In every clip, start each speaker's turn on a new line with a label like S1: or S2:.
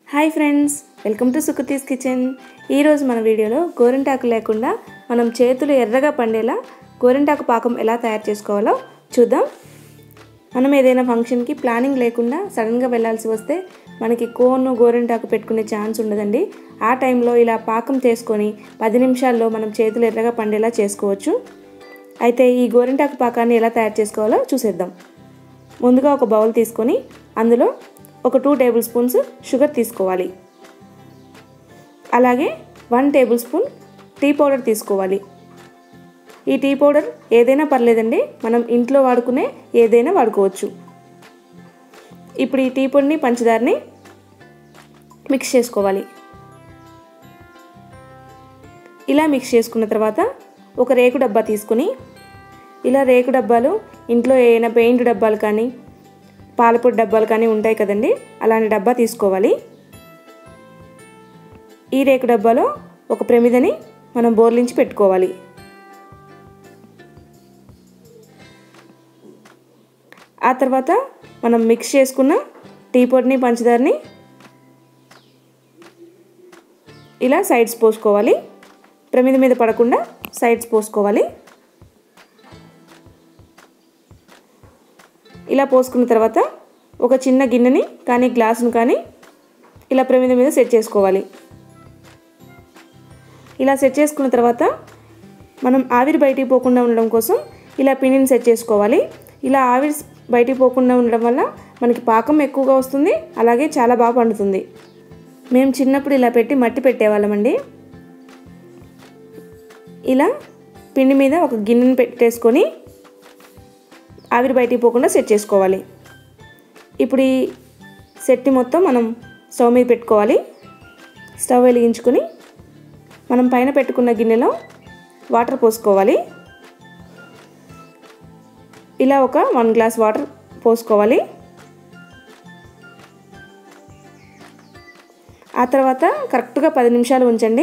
S1: hi friends welcome to సుకతీస్ kitchen ఈరోజు మన వీడియోలో గోరింటాకు లేకుండా మనం చేతులు ఎర్రగా పండేలా గోరింటాకు పాకం ఎలా తయారు చేసుకోవాలో చూద్దాం మనం ఏదైనా ఫంక్షన్కి ప్లానింగ్ లేకుండా సడన్గా వెళ్ళాల్సి వస్తే మనకి కోను గోరింటాకు పెట్టుకునే ఛాన్స్ ఉండదండి ఆ టైంలో ఇలా పాకం చేసుకొని పది నిమిషాల్లో మనం చేతులు ఎర్రగా పండేలా చేసుకోవచ్చు అయితే ఈ గోరింటాకు పాకాన్ని ఎలా తయారు చేసుకోవాలో చూసేద్దాం ముందుగా ఒక బౌల్ తీసుకొని అందులో ఒక టూ టేబుల్ స్పూన్స్ షుగర్ తీసుకోవాలి అలాగే one table spoon tea powder తీసుకోవాలి ఈ టీ పౌడర్ ఏదైనా పర్లేదండి మనం ఇంట్లో వాడుకునే ఏదైనా వాడుకోవచ్చు ఇప్పుడు ఈ టీ పొడిని పంచదారని మిక్స్ చేసుకోవాలి ఇలా మిక్స్ చేసుకున్న తర్వాత ఒక రేకు డబ్బా తీసుకుని ఇలా రేకు డబ్బాలు ఇంట్లో ఏమైనా పెయింట్ డబ్బాలు కానీ పాలపొడి డబ్బాలు కానీ ఉంటాయి కదండి అలాంటి డబ్బా తీసుకోవాలి ఈ రేకు డబ్బాలో ఒక ప్రమిదని మనం బోర్లించి పెట్టుకోవాలి ఆ తర్వాత మనం మిక్స్ చేసుకున్న టీ పొడిని పంచదారని ఇలా సైడ్స్ పోసుకోవాలి ప్రమిద మీద పడకుండా సైడ్స్ పోసుకోవాలి ఇలా పోసుకున్న తర్వాత ఒక చిన్న గిన్నెని కానీ గ్లాసును కానీ ఇలా ప్రమిద మీద సెట్ చేసుకోవాలి ఇలా సెట్ చేసుకున్న తర్వాత మనం ఆవిరి బయటికి పోకుండా ఉండడం కోసం ఇలా పిండిని సెట్ చేసుకోవాలి ఇలా ఆవిరి బయటికి పోకుండా ఉండడం వల్ల మనకి పాకం ఎక్కువగా వస్తుంది అలాగే చాలా బాగా పండుతుంది మేము చిన్నప్పుడు ఇలా పెట్టి మట్టి పెట్టేవాళ్ళమండి ఇలా పిండి మీద ఒక గిన్నెని పెట్టేసుకొని ఆవిరి బయటికి పోకుండా సెట్ చేసుకోవాలి ఇప్పుడు ఈ సెట్ని మొత్తం మనం స్టవ్ మీద పెట్టుకోవాలి స్టవ్ వెలిగించుకొని మనం పైన పెట్టుకున్న గిన్నెలో వాటర్ పోసుకోవాలి ఇలా ఒక వన్ గ్లాస్ వాటర్ పోసుకోవాలి ఆ తర్వాత కరెక్ట్గా పది నిమిషాలు ఉంచండి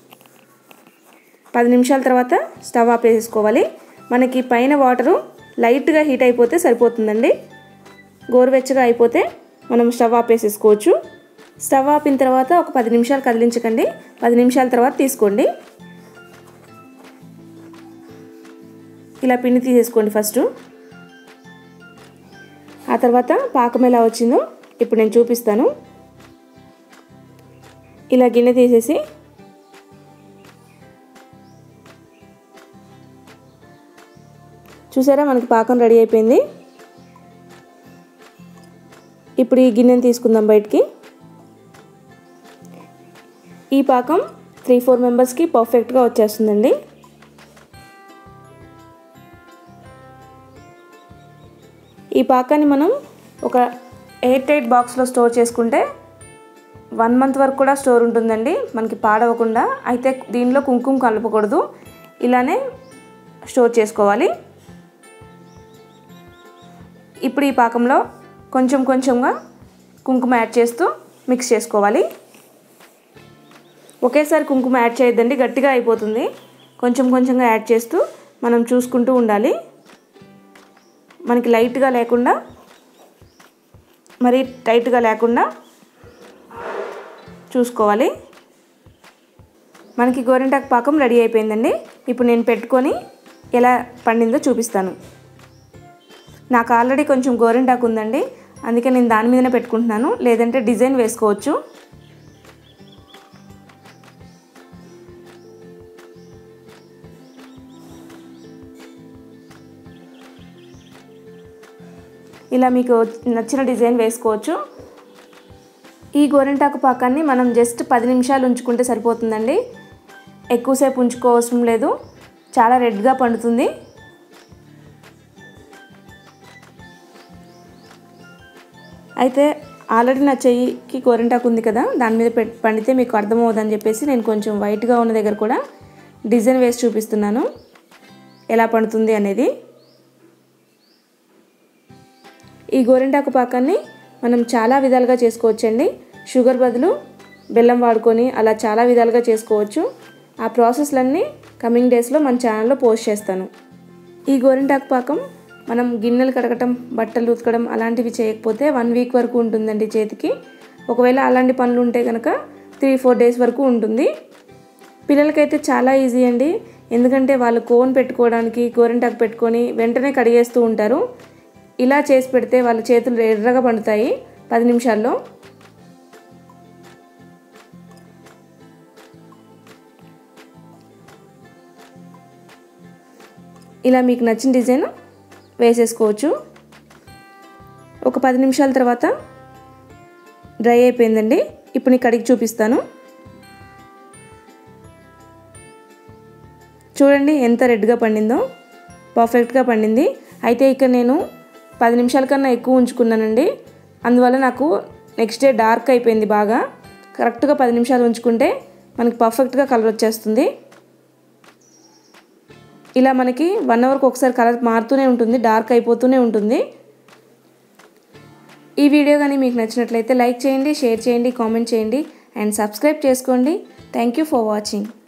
S1: పది నిమిషాల తర్వాత స్టవ్ ఆపేసుకోవాలి మనకి పైన వాటరు లైట్గా హీట్ అయిపోతే సరిపోతుందండి గోరువెచ్చగా అయిపోతే మనం స్టవ్ ఆపేసేసుకోవచ్చు స్టవ్ ఆపిన తర్వాత ఒక పది నిమిషాలు కదిలించకండి పది నిమిషాల తర్వాత తీసుకోండి ఇలా పిండి తీసేసుకోండి ఫస్ట్ ఆ తర్వాత పాకం ఎలా వచ్చిందో ఇప్పుడు నేను చూపిస్తాను ఇలా గిన్నె తీసేసి చూసారా మనకి పాకం రెడీ అయిపోయింది ఇప్పుడు ఈ గిన్నెని తీసుకుందాం బయటికి ఈ పాకం త్రీ ఫోర్ మెంబర్స్కి పర్ఫెక్ట్గా వచ్చేస్తుందండి ఈ పాకాన్ని మనం ఒక ఎయిట్ ఎయిట్ బాక్స్లో స్టోర్ చేసుకుంటే వన్ మంత్ వరకు కూడా స్టోర్ ఉంటుందండి మనకి పాడవకుండా అయితే దీనిలో కుంకుమ కలపకూడదు ఇలానే స్టోర్ చేసుకోవాలి ఇప్పుడు ఈ పాకంలో కొంచెం కొంచెంగా కుంకుమ యాడ్ చేస్తూ మిక్స్ చేసుకోవాలి ఒకేసారి కుంకుమ యాడ్ చేయొద్దండి గట్టిగా అయిపోతుంది కొంచెం కొంచెంగా యాడ్ చేస్తూ మనం చూసుకుంటూ ఉండాలి మనకి లైట్గా లేకుండా మరీ టైట్గా లేకుండా చూసుకోవాలి మనకి గోరింటాకు పాకం రెడీ అయిపోయిందండి ఇప్పుడు నేను పెట్టుకొని ఎలా పండిందో చూపిస్తాను నాకు ఆల్రెడీ కొంచెం గోరింటాకు ఉందండి అందుకే నేను దాని మీదనే పెట్టుకుంటున్నాను లేదంటే డిజైన్ వేసుకోవచ్చు ఇలా మీకు నచ్చిన డిజైన్ వేసుకోవచ్చు ఈ గోరింటాకు పాకాన్ని మనం జస్ట్ పది నిమిషాలు ఉంచుకుంటే సరిపోతుందండి ఎక్కువసేపు ఉంచుకోవసరం లేదు చాలా రెడ్గా పండుతుంది అయితే ఆల్రెడీ నా చెయ్యికి గోరింటాకు ఉంది కదా దాని మీద పెట్టి పండితే మీకు అర్థమవుతుందని చెప్పేసి నేను కొంచెం వైట్గా ఉన్న దగ్గర కూడా డిజైన్ వేసి చూపిస్తున్నాను ఎలా పండుతుంది అనేది ఈ గోరింటాకు పాకాన్ని మనం చాలా విధాలుగా చేసుకోవచ్చండి షుగర్ బదులు బెల్లం వాడుకొని అలా చాలా విధాలుగా చేసుకోవచ్చు ఆ ప్రాసెస్లన్నీ కమింగ్ డేస్లో మన ఛానల్లో పోస్ట్ చేస్తాను ఈ గోరింటాకు పాకం మనం గిన్నెలు కడగటం బట్టలు ఉతకడం అలాంటివి చేయకపోతే వన్ వీక్ వరకు ఉంటుందండి చేతికి ఒకవేళ అలాంటి పనులు ఉంటే కనుక త్రీ ఫోర్ డేస్ వరకు ఉంటుంది పిల్లలకైతే చాలా ఈజీ అండి ఎందుకంటే వాళ్ళు కోన్ పెట్టుకోవడానికి గోరింటాకు పెట్టుకొని వెంటనే కడిగేస్తూ ఉంటారు ఇలా చేసి పెడితే వాళ్ళ చేతులు ఎర్రగా పండుతాయి పది నిమిషాల్లో ఇలా మీకు నచ్చిన డిజైన్ వేసేసుకోవచ్చు ఒక పది నిమిషాల తర్వాత డ్రై అయిపోయిందండి ఇప్పుడు నీకు కడిగి చూపిస్తాను చూడండి ఎంత రెడ్గా పండిందో పర్ఫెక్ట్గా పండింది అయితే ఇక్కడ నేను పది నిమిషాల కన్నా ఎక్కువ ఉంచుకున్నానండి అందువల్ల నాకు నెక్స్ట్ డే డార్క్ అయిపోయింది బాగా కరెక్ట్గా పది నిమిషాలు ఉంచుకుంటే మనకి పర్ఫెక్ట్గా కలర్ వచ్చేస్తుంది ఇలా మనకి వన్ అవర్కి ఒకసారి కలర్ మారుతూనే ఉంటుంది డార్క్ అయిపోతూనే ఉంటుంది ఈ వీడియో కానీ మీకు నచ్చినట్లయితే లైక్ చేయండి షేర్ చేయండి కామెంట్ చేయండి అండ్ సబ్స్క్రైబ్ చేసుకోండి థ్యాంక్ యూ ఫర్ వాచింగ్